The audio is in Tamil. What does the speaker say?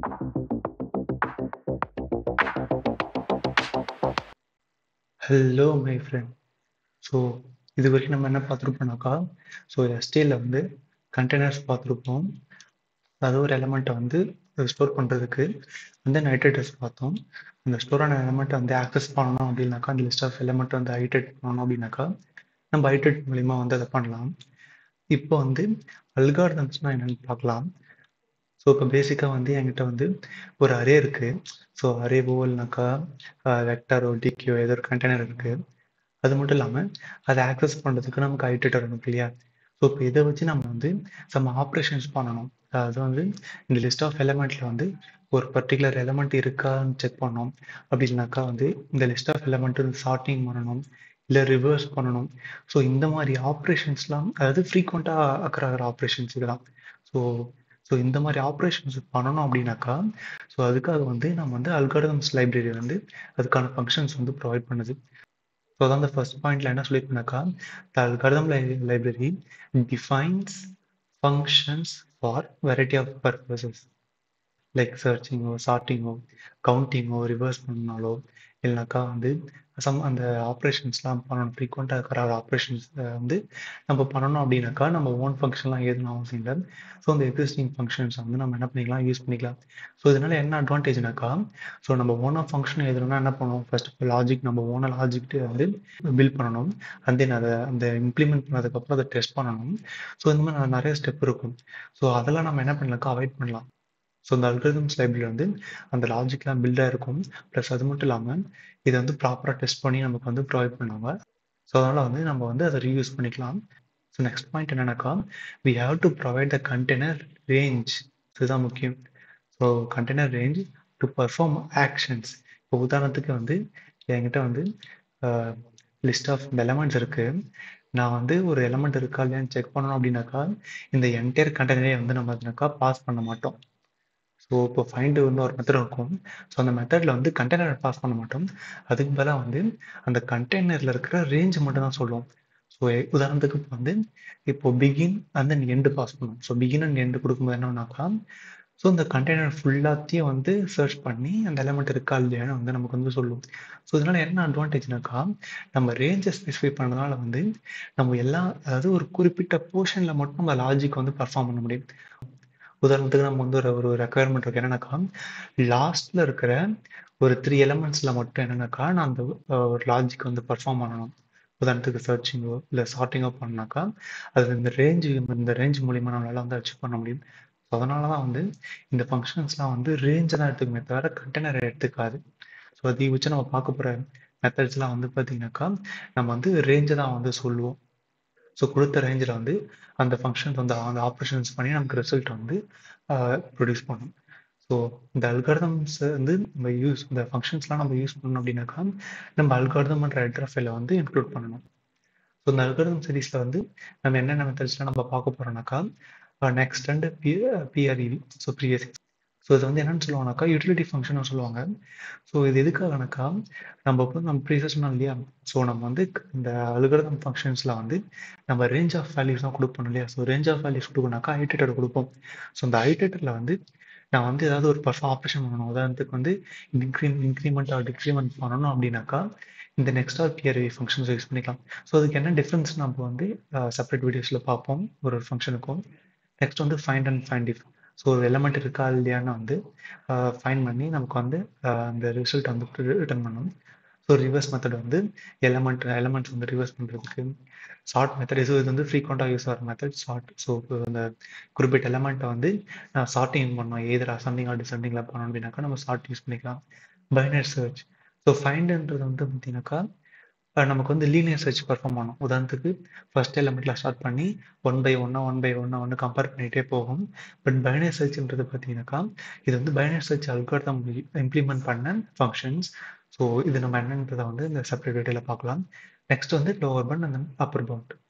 ஹலோ மை ஃப்ரெண்ட் ஸோ இது வரைக்கும் நம்ம என்ன பார்த்துருப்போம்னாக்கா ஸோ எஸ்டியில் வந்து கண்டெய்னர்ஸ் பார்த்துருப்போம் அது ஒரு எலமெண்ட்டை வந்து ஸ்டோர் பண்ணுறதுக்கு வந்து நைட்ரேட்டர்ஸ் பார்த்தோம் அந்த ஸ்டோரான எலமெண்ட்டை வந்து ஆக்சஸ் பண்ணணும் அப்படின்னாக்கா அந்த லிஸ்ட் ஆஃப் எலமெண்ட் வந்து ஹைட்ரேட் பண்ணணும் அப்படின்னாக்கா நம்ம ஹைட்ரேட் மூலிமா வந்து அதை பண்ணலாம் இப்போ வந்து அல்கார்தம்ஸ்னால் என்னென்னு பார்க்கலாம் ஸோ இப்போ பேசிக்காக வந்து என்கிட்ட வந்து ஒரு அரே இருக்குது ஸோ அரே ஓவல்னாக்கா வெக்டாரோ டிக்யூ ஏதோ ஒரு கண்டெய்னர் இருக்குது அது மட்டும் இல்லாமல் அதை ஆக்சஸ் பண்ணுறதுக்கு நமக்கு ஐட்டேட்டர் இருக்கு இல்லையா ஸோ இப்போ இதை வச்சு நம்ம வந்து சம் ஆப்ரேஷன்ஸ் பண்ணணும் அதாவது வந்து இந்த லிஸ்ட் ஆஃப் எலமெண்ட்டில் வந்து ஒரு பர்டிகுலர் எலமெண்ட் இருக்கான்னு செக் பண்ணணும் அப்படி இல்லைனாக்கா வந்து இந்த லிஸ்ட் ஆஃப் எலமெண்ட் வந்து ஷார்ட்டிங் பண்ணணும் இல்லை ரிவர்ஸ் பண்ணணும் ஸோ இந்த மாதிரி ஆப்ரேஷன்ஸ்லாம் அதாவது ஃப்ரீக்வெண்ட்டாக அக்கறாகிற ஆப்ரேஷன்ஸ் இதெல்லாம் ஸோ ஸோ இந்த மாதிரி ஆப்ரேஷன்ஸ் பண்ணணும் அப்படின்னாக்கா ஸோ அதுக்காக வந்து நம்ம வந்து அல்காரிதம்ஸ் லைப்ரரி வந்து அதுக்கான ஃபங்க்ஷன்ஸ் வந்து ப்ரொவைட் பண்ணுது ஸோ அதான் அந்த ஃபர்ஸ்ட் பாயிண்ட்ல என்ன சொல்லியிருக்கேனாக்கா the algorithm library defines functions for variety of purposes like சர்ச்சிங்கோ சார்ட்டிங்கோ கவுண்டிங்கோ ரிவர்ஸ் பண்ணாலோ இல்லைனாக்கா வந்து சம் அந்த ஆப்ரேஷன்ஸ்லாம் பண்ணணும் ஃப்ரீக்வெண்ட்டாக இருக்கிற ஆப்ரேஷன்ஸ் வந்து நம்ம பண்ணணும் அப்படின்னாக்கா நம்ம ஓன் ஃபங்க்ஷன்லாம் எதுவும் அவசியம் இல்லை ஸோ அந்த எக்ஸிஸ்டிங் ஃபங்க்ஷன்ஸ் வந்து நம்ம என்ன பண்ணிக்கலாம் யூஸ் பண்ணிக்கலாம் ஸோ இதனால என்ன அட்வான்டேஜ்னாக்கா ஸோ நம்ம ஓனாக ஃபங்க்ஷன் எதுனா என்ன பண்ணுவோம் ஃபர்ஸ்ட் ஆஃப் லாஜிக் நம்ம ஓனாக லாஜிக் வந்து பில்ட் பண்ணணும் அண்ட் தென் அதை அந்த இம்ப்ளிமெண்ட் பண்ணதுக்கப்புறம் அதை டெஸ்ட் பண்ணணும் ஸோ இந்த மாதிரி நிறைய ஸ்டெப் இருக்கும் ஸோ அதெல்லாம் நம்ம என்ன பண்ணலாக்கா அவாய்ட் பண்ணலாம் ஸோ இந்த அல்கரிதம்ஸ் லைப்ரரி வந்து அந்த லாஜிக்லாம் பில்டாக இருக்கும் ப்ளஸ் அது மட்டும் இல்லாமல் இதை வந்து ப்ராப்பராக டெஸ்ட் பண்ணி நமக்கு வந்து ப்ரொவைட் பண்ணுவாங்க ஸோ அதனால் வந்து நம்ம வந்து அதை ரீயூஸ் பண்ணிக்கலாம் ஸோ நெக்ஸ்ட் பாயிண்ட் என்னன்னாக்கா we have to provide the container range இதுதான் முக்கியம் so container range to perform actions இப்போ உதாரணத்துக்கு வந்து என்கிட்ட வந்து லிஸ்ட் ஆஃப் எலமெண்ட்ஸ் இருக்குது நான் வந்து ஒரு எலமெண்ட் இருக்கா இல்லையான்னு செக் பண்ணணும் அப்படின்னாக்கா இந்த என்டையர் கண்டெய்னரே வந்து நம்ம அதுனாக்கா பாஸ் பண்ண மாட்டோம் ஸோ இப்போ ஃபைண்டு வந்து ஒரு மெத்தட் இருக்கும் ஸோ அந்த மெத்தடில் வந்து கண்டெய்னர் பாஸ் பண்ண மாட்டோம் அதுக்கு பதிலாக வந்து அந்த கண்டெய்னரில் இருக்கிற ரேஞ்ச் மட்டும் தான் சொல்லுவோம் ஸோ உதாரணத்துக்கு இப்போ வந்து இப்போ begin and then end pass பண்ணும் ஸோ பிகின் அண்ட் எண்டு கொடுக்கும்போது என்னன்னாக்கா ஸோ இந்த கண்டெய்னர் ஃபுல்லாத்தையும் வந்து சர்ச் பண்ணி அந்த எலமெண்ட் இருக்கா இல்லையான்னு வந்து நமக்கு வந்து சொல்லும் ஸோ இதனால என்ன அட்வான்டேஜ்னாக்கா நம்ம ரேஞ்சை ஸ்பெசிஃபை பண்ணுறதுனால வந்து நம்ம எல்லா அதாவது ஒரு குறிப்பிட்ட போர்ஷனில் மட்டும் நம்ம லாஜிக் வந்து பர்ஃபார்ம் பண்ண முடியும் உதாரணத்துக்கு நம்ம வந்து ஒரு ஒரு ரெக்குயர்மெண்ட் இருக்கு என்னன்னாக்கா லாஸ்ட்ல இருக்கிற ஒரு த்ரீ எலமெண்ட்ஸ்ல மட்டும் என்னன்னாக்கா நான் அந்த ஒரு லாஜிக் வந்து பர்ஃபார்ம் பண்ணணும் உதாரணத்துக்கு சர்ச்சிங்கோ இல்லை சார்ட்டிங்கோ பண்ணாக்கா அது இந்த ரேஞ்சு இந்த ரேஞ்ச் மூலியமா நம்மளால வந்து அச்சீவ் பண்ண முடியும் ஸோ அதனால தான் வந்து இந்த ஃபங்க்ஷன்ஸ்லாம் வந்து ரேஞ்சை தான் எடுத்துக்குமே தவிர கண்டெய்னர் எடுத்துக்காது ஸோ அதை வச்சு நம்ம பார்க்க போகிற மெத்தட்ஸ்லாம் வந்து பார்த்தீங்கன்னாக்கா நம்ம வந்து ரேஞ்சை தான் வந்து சொல்லுவோம் ஸோ கொடுத்த ரேஞ்சில் வந்து அந்த ஃபங்க்ஷன்ஸ் வந்து அந்த ஆப்ரேஷன்ஸ் பண்ணி நமக்கு ரிசல்ட் வந்து ப்ரொடியூஸ் பண்ணும் ஸோ இந்த அல்காரதம்ஸ் வந்து நம்ம யூஸ் இந்த ஃபங்க்ஷன்ஸ்லாம் நம்ம யூஸ் பண்ணணும் அப்படின்னாக்கா நம்ம அல்காரதம்ன்ற ஹெட்ரா ஃபைலை வந்து இன்க்ளூட் பண்ணணும் ஸோ இந்த அல்காரதம் சீரீஸில் வந்து நம்ம என்னென்ன மெத்தட்ஸ்லாம் நம்ம பார்க்க போகிறோம்னாக்கா next and P prev so previous so இது வந்து என்னன்னு சொல்லுவாங்கனாக்கா யூட்டிலிட்டி ஃபங்க்ஷன் சொல்லுவாங்க ஸோ இது எதுக்காகனாக்கா நம்ம இப்போ நம்ம ப்ரீவியஸ் சொன்னோம் இல்லையா ஸோ நம்ம வந்து இந்த அலுகரதம் ஃபங்க்ஷன்ஸில் வந்து நம்ம ரேஞ்ச் ஆஃப் வேல்யூஸ் தான் கொடுப்போம் இல்லையா ஸோ ரேஞ்ச் ஆஃப் வேல்யூஸ் கொடுக்கணாக்கா ஐட்டேட்டர் கொடுப்போம் ஸோ அந்த ஐட்டேட்டரில் வந்து நான் வந்து ஏதாவது ஒரு பர்ஃபார்ம் ஆப்ரேஷன் பண்ணணும் உதாரணத்துக்கு வந்து இன்க்ரீ இன்க்ரிமெண்ட் ஆர் டிக்ரிமெண்ட் பண்ணணும் அப்படின்னாக்கா இந்த next or prev functions use பண்ணிக்கலாம் ஸோ அதுக்கு என்ன டிஃப்ரென்ஸ் நம்ம வந்து செப்பரேட் வீடியோஸில் பார்ப்போம் ஒரு ஒரு ஃபங்க்ஷனுக்கும் நெக்ஸ்ட் வந்து find and find diff so ஒரு எலமெண்ட் இருக்கா இல்லையான்னு வந்து ஃபைன் பண்ணி நமக்கு வந்து அந்த ரிசல்ட் வந்து ரிட்டர்ன் பண்ணணும் ஸோ ரிவர்ஸ் மெத்தட் வந்து எலமெண்ட் எலமெண்ட்ஸ் வந்து ரிவர்ஸ் பண்ணுறதுக்கு ஷார்ட் மெத்தட் ஸோ இது வந்து ஃப்ரீக்வெண்ட்டாக யூஸ் ஆகிற மெத்தட் ஷார்ட் ஸோ அந்த குறிப்பிட்ட எலமெண்ட்டை வந்து நான் ஷார்ட்டிங் பண்ணோம் எதிராக அசண்டிங் ஆர் டிசண்டிங்கில் பண்ணோம் அப்படின்னாக்கா நம்ம ஷார்ட் யூஸ் பண்ணிக்கலாம் பைனர் சர்ச் ஸோ ஃபைண்டுன்றது வந்து பார்த்தீங்கன்னாக்கா நமக்கு வந்து லீனியர் சர்ச் பர்ஃபார்ம் பண்ணும் உதாரணத்துக்கு ஃபர்ஸ்ட் எலமெண்ட்ல ஸ்டார்ட் பண்ணி ஒன் பை ஒன்னா ஒன் பை ஒன்னா ஒன்று கம்பேர் பண்ணிகிட்டே போகும் பட் பைனர் சர்ச்ன்றது பார்த்தீங்கன்னாக்கா இது வந்து பைனர் சர்ச் அல்கார்தம் இம்ப்ளிமெண்ட் பண்ண ஃபங்க்ஷன்ஸ் ஸோ இது நம்ம என்னன்றதை வந்து இந்த செப்பரேட் வீடியோவில் பார்க்கலாம் நெக்ஸ்ட் வந்து lower bound and upper bound